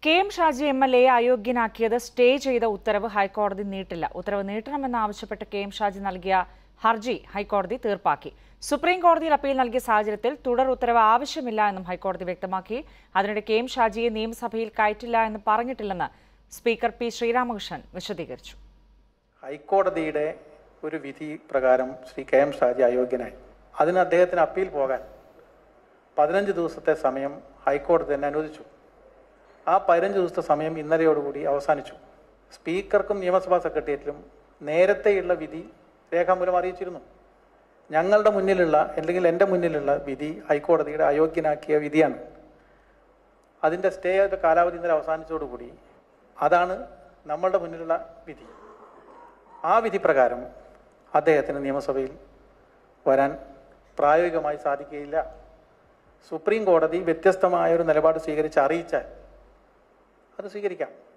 K M Shaji M L A അയോഗ്യനാക്കിയത് stay ചെയ്ത ഉത്തരവ് ഹൈക്കോടതി നീട്ടില്ല ഉത്തരവ് നീട്ടണമെന്നാവശ്യപ്പെട്ട് കെ എം ഷാജി നൽകിയ ഹർജി ഹൈക്കോടതി തീർപ്പാക്കി സുപ്രീം കോടതിയിൽ അപ്പീൽ നൽകിയ സാഹചര്യത്തിൽ തുടർ ഉത്തരവ് ആവശ്യമില്ല എന്നും ഹൈക്കോടതി വ്യക്തമാക്കി അതിനിടെ കെ എം ഷാജിയെ നിയമസഭയിൽ കയറ്റില്ല എന്ന് പറഞ്ഞിട്ടില്ലെന്ന് സ്പീക്കർ പി ശ്രീരാമകൃഷ്ണൻ വിശദീകരിച്ചു ഹൈക്കോടതിയുടെ ഒരു വിധി പ്രകാരം ശ്രീ കെ എം ഷാജി അയോഗ്യനായി അതിന് അദ്ദേഹത്തിന് അപ്പീൽ പോകാൻ പതിനഞ്ച് ദിവസത്തെ സമയം ഹൈക്കോടതി തന്നെ അനുവദിച്ചു ആ പതിനഞ്ച് ദിവസത്തെ സമയം ഇന്നലെയോടുകൂടി അവസാനിച്ചു സ്പീക്കർക്കും നിയമസഭാ സെക്രട്ടേറിയറ്റിലും നേരത്തെയുള്ള വിധി രേഖാമൂലം അറിയിച്ചിരുന്നു ഞങ്ങളുടെ മുന്നിലുള്ള അല്ലെങ്കിൽ എൻ്റെ മുന്നിലുള്ള വിധി ഹൈക്കോടതിയുടെ അയോഗ്യനാക്കിയ വിധിയാണ് അതിൻ്റെ സ്റ്റേ ചെയ്ത കാലാവധി ഇന്നലെ അവസാനിച്ചതോടുകൂടി അതാണ് നമ്മളുടെ മുന്നിലുള്ള വിധി ആ വിധി പ്രകാരം അദ്ദേഹത്തിന് നിയമസഭയിൽ വരാൻ പ്രായോഗികമായി സാധിക്കുകയില്ല സുപ്രീം കോടതി വ്യത്യസ്തമായ ഒരു നിലപാട് സ്വീകരിച്ച് അറിയിച്ചാൽ അത് സ്വീകരിക്കാം